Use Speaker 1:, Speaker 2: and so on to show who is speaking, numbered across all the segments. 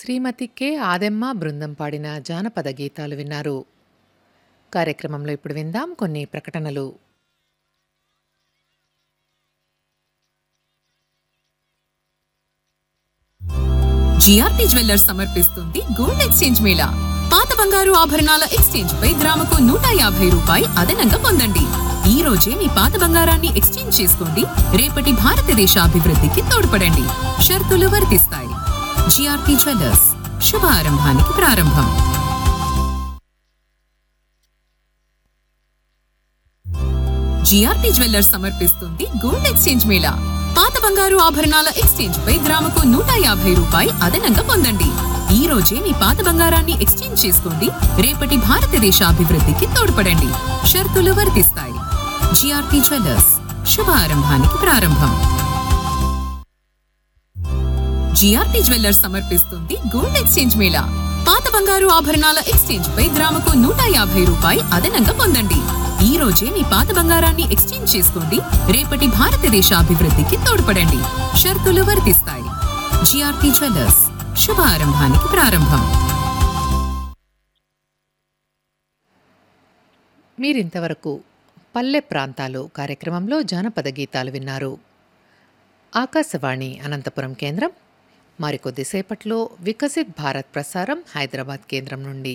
Speaker 1: శ్రీమతి K Ademma బృందం పాడిన జానపద గీతాలు విన్నారు కార్యక్రమంలో ఇప్పుడు విందాం కొన్ని ప్రకటనలు
Speaker 2: జిఆర్టీ జ్యువెల్లర్స్ సమర్పిస్తుంది గోల్డ్ ఎక్స్చేంజ్ మేళా పాత బంగారు ఆభరణాల ఎక్స్చేంజ్ పై గ్రాముకు నూట యాభై రూపాయి అదనంగా పొందండి ఈ రోజే మీ పాత బంగారాన్ని ఎక్స్చేంజ్ చేసుకోండి రేపటి భారతదేశ అభివృద్ధికి తోడ్పడండి షరతులు వర్తిస్తాయి జిఆర్టీ జ్యువెల్లర్స్ శుభారంభానికి ప్రారంభం జిఆర్టీ జ్యువెల్లర్స్ సమర్పిస్తుంది గోల్డ్ ఎక్స్చేంజ్ మేళా పాత బంగారు ఆభరణాల ఎక్స్చేంజ్ పై గ్రాముకు నూట యాభై రూపాయి అదనంగా పొందండి ఈ రోజే మీ పాత బంగారాన్ని ఎక్స్చేంజ్ చేసుకోండి రేపటి భారతదేశ అభివృద్ధికి తోడ్పడండి షరతులు వర్తిస్తాయి జిఆర్టీ జ్యువెల్లర్స్ శుభారంభానికి ప్రారంభం జిఆర్టీ జ్యువెల్లర్స్ సమర్పిస్తుంది గోల్డ్ ఎక్స్చేంజ్ మేళా పాత బంగారు ఆభరణాల ఎక్స్చేంజ్ పై గ్రాముకు నూట యాభై రూపాయి అదనంగా పొందండి ఈ రోజే మీ పాత బంగారాన్ని ఎక్స్చేంజ్ చేసుకోండి రేపటి భారతదేశ అభివృద్ధికి తోడ్పడండి షరతులు వర్తిస్తాయి జిఆర్టీ జ్యువెల్లర్స్ శుభారంభానికి ప్రారంభం
Speaker 1: మీరింతవరకు పల్లె ప్రాంతాలు కార్యక్రమంలో జానపద గీతాలు విన్నారు ఆకాశవాణి అనంతపురం కేంద్రం మరికొద్దిసేపట్లో వికసిత్ భారత్ ప్రసారం హైదరాబాద్ కేంద్రం నుండి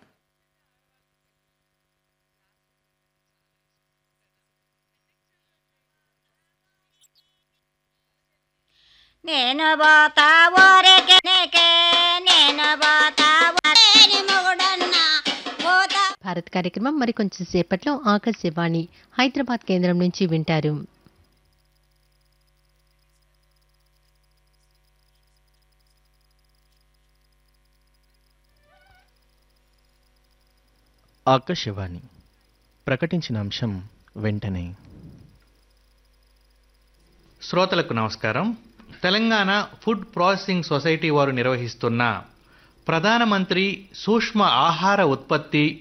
Speaker 3: నేను పోతా ఊరికెనకే నేను పోతా ఊరేని మొగుడన్నా పోతా
Speaker 4: భారత్ కార్యక్రమం మరి కొంచెం సేపట్లో ఆకాశవాణి హైదరాబాద్ కేంద్రం నుంచి వింటారు
Speaker 5: ఆకాశవాణి ప్రకటించిన అంశం వెంటనే
Speaker 6: శ్రోతలకు నమస్కారం తెలంగాణ ఫుడ్ ప్రాసెసింగ్ సొసైటీ వారు నిర్వహిస్తున్న ప్రధానమంత్రి సూక్ష్మ ఆహార ఉత్పత్తి